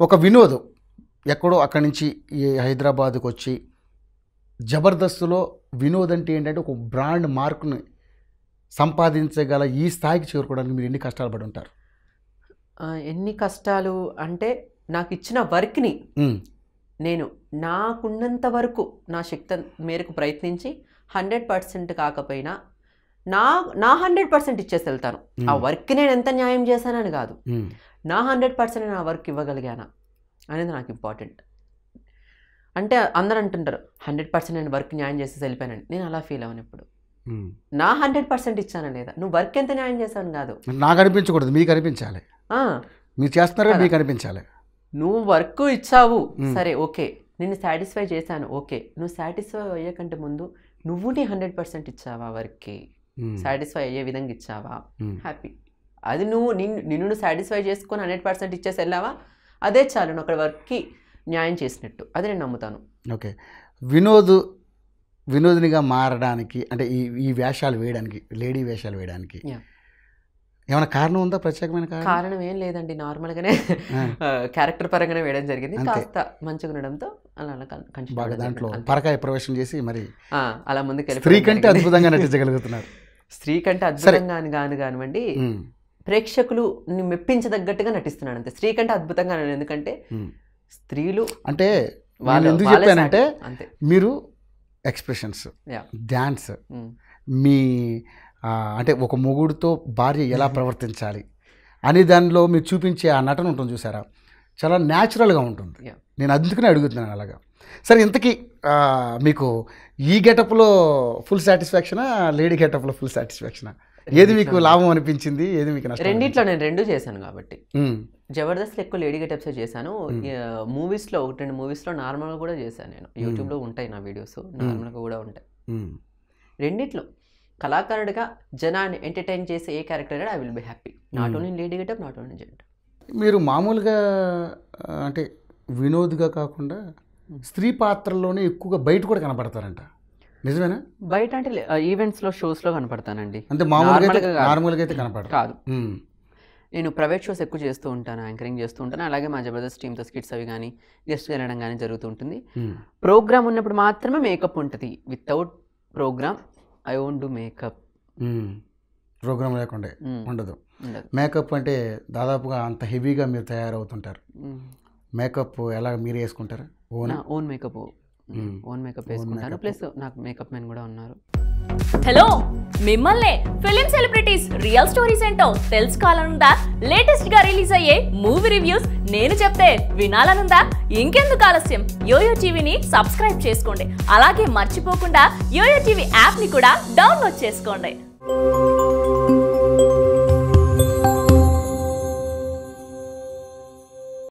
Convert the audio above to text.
ఒక వినోద్ ఎక్కడో అక్కడి నుంచి ఈ హైదరాబాద్కి వచ్చి జబర్దస్త్లో వినోద్ అంటే ఏంటంటే ఒక బ్రాండ్ మార్కుని సంపాదించగల ఈ స్థాయికి చేరుకోవడానికి మీరు ఎన్ని కష్టాలు పడి ఉంటారు ఆ, ఎన్ని కష్టాలు అంటే నాకు ఇచ్చిన వర్క్ని ఉమ్, నేను నాకున్నంత వరకు నా శక్తి మేరకు ప్రయత్నించి హండ్రెడ్ పర్సెంట్ కాకపోయినా నా నా హండ్రెడ్ పర్సెంట్ ఇచ్చేసి వెళ్తాను ఆ ఉమ్, వర్క్ నేను ఎంత న్యాయం చేశానని కాదు ఉమ్, నా హండ్రెడ్ పర్సెంట్ నా వర్క్ ఇవ్వగలిగానా అనేది నాకు ఇంపార్టెంట్ అంటే అందరూ అంటుంటారు హండ్రెడ్ పర్సెంట్ నేను వర్క్ న్యాయం చేసి వెళ్ళిపోయానని నేను అలా ఫీల్ అవ్వను ఇప్పుడు ఉమ్. నా హండ్రెడ్ పర్సెంట్ ఇచ్చానా లేదా నువ్వు వర్క్ ఎంత న్యాయం చేశాను కాదు నాకు అనిపించకూడదు మీకు అనిపించాలి ఆ, మీరు చేస్తున్నారు కదా. మీకు అనిపించాలి నువ్వు వర్క్ ఇచ్చావు మ్మ్. సరే ఓకే నిన్ను సాటిస్ఫై చేశాను ఓకే నువ్వు సాటిస్ఫై అయ్యేకంటే ముందు నువ్వు నీ హండ్రెడ్ పర్సెంట్ ఇచ్చావా వర్క్కి ఉమ్, సాటిస్ఫై అయ్యే విధంగా ఇచ్చావా ఉమ్, హ్యాపీ అది నువ్వు నిన్ను నిన్ను సాటిస్ఫై చేసుకొని హండ్రెడ్ పర్సెంట్ ఇచ్చేసి వెళ్ళావా అదే చాలు నువ్వు అక్కడ వర్క్కి న్యాయం చేసినట్టు అది నేను నమ్ముతాను ఓకే వినోద్ వినోదినిగా మారడానికి అంటే ఈ ఈ వేషాలు వేయడానికి లేడీ వేషాలు వేయడానికి Yeah. ఏమైనా కారణం ఉందా ప్రత్యేకమైన కారణం కారణం ఏం లేదండి నార్మల్గానే ఆ, క్యారెక్టర్ పరంగానే వేయడం జరిగింది అంతే. కాస్త మంచిగా ఉండడంతో అలా అలా కన్- continue బాగా అవ్వడం దాంట్లో జరిగింది. అంతే. పరకాయ ప్రవేశం చేసి మరి ఆ, అలా ముందుకు స్త్రీ వెళ్ళిపోవడం కంటే జరిగింది. అద్భుతంగా నటించగలుగుతున్నారు స్త్రీ కంటే అద్భుతంగా అని కాను కానివ్వండి ఉమ్, ప్రేక్షకులు ని మెప్పించదగ్గట్టుగా నటిస్తున్నాడు అంతే స్త్రీ కంటే అద్భుతంగా నేను ఎందుకంటే ఉమ్. స్త్రీలు అంటే వాళ్ళ నేను ఎందుకు వాళ్ళే చెప్పానంటే సాటి. అంతే మీరు ఎక్స్ప్రెషన్స్ Yeah. డ్యాన్స్ ఉమ్. మీ ఆ, అంటే ఒక మొగుడుతో భార్య ఎలా ప్రవర్తించాలి అనే దానిలో మీరు చూపించే ఆ నటన ఉంటుంది చూసారా చాలా న్యాచురల్గా ఉంటుంది Yeah. నేను అందుకనే అడుగుతున్నాను అలాగా సరే ఇంతకీ ఆ, మీకు ఈ గెటప్లో ఫుల్ సాటిస్ఫాక్షనా లేడీ గెటప్లో ఫుల్ సాటిస్ఫాక్షనా ఏది మీకు లాభం అనిపించింది ఏది మీకు నష్టం రెండిట్లో నేను రెండు చేశాను కాబట్టి అనిపించింది? ఉమ్, జబర్దస్త్ ఎక్కువ లేడీ గెటప్స్ చేశాను Hmm. మూవీస్లో ఒకటి రెండు మూవీస్లో నార్మల్గా కూడా చేశాను నేను యూట్యూబ్లో ఉంటాయి నా వీడియోస్ నార్మల్గా కూడా ఉంటాయి ఉమ్, రెండిట్లో కళాకారుడిగా జనాన్ని ఎంటర్టైన్ చేసే ఏ character I will be happy not Hmm. Only lady getup not only gent మీరు మామూలుగా ఆ, అంటే వినోద్గా కాకుండా స్త్రీ పాత్రల్లోనే ఎక్కువగా బయట కూడా కనపడతారంట నిజమేనా బయట అంటే ఈవెంట్స్లో షోస్లో కనపడతానండి అంటే మామూలుగా అయితే Normal గా కాదు. నార్మల్గా అయితే కనపడదు కాదు ఉమ్, నేను ప్రైవేట్ షోస్ ఎక్కువ చేస్తూ ఉంటాను యాంకరింగ్ చేస్తూ ఉంటాను అలాగే మా జబర్దస్త్ టీమ్తో స్కిట్స్ అవి కానీ గెస్ట్ వెళ్ళడం కానీ జరుగుతూ ఉంటుంది ఉమ్, ప్రోగ్రామ్ ఉన్నప్పుడు మాత్రమే మేకప్ ఉంటుంది without program I won't do makeup um. Program లేకుండా ఉండదు ఉండదు మేకప్ అంటే దాదాపుగా అంత హెవీగా మీరు తయారవుతుంటారు మ్మ్. మేకప్ ఎలా మీరు వేసుకుంటారు ఓనా నా ఓన్ మేకప్ మ్మ్. ఓన్ మేకప్ వేసుకుంటాను makeup. ప్లస్ నాకు మేకప్ మెన్ కూడా ఉన్నారు హలో మిమ్మల్నే ఫిలిం సెలబ్రిటీస్ రియల్ స్టోరీస్ ఏంటో తెలుసుకోవాలనుందా లేటెస్ట్ గా రిలీజ్ అయ్యే మూవీ రివ్యూస్ నేను చెప్తే వినాలనుందా ఇంకెందుకు ఆలస్యం యోయో టీవీని సబ్స్క్రైబ్ చేసుకోండి అలాగే మర్చిపోకుండా యోయో టీవీ యాప్ ని కూడా డౌన్లోడ్ చేసుకోండి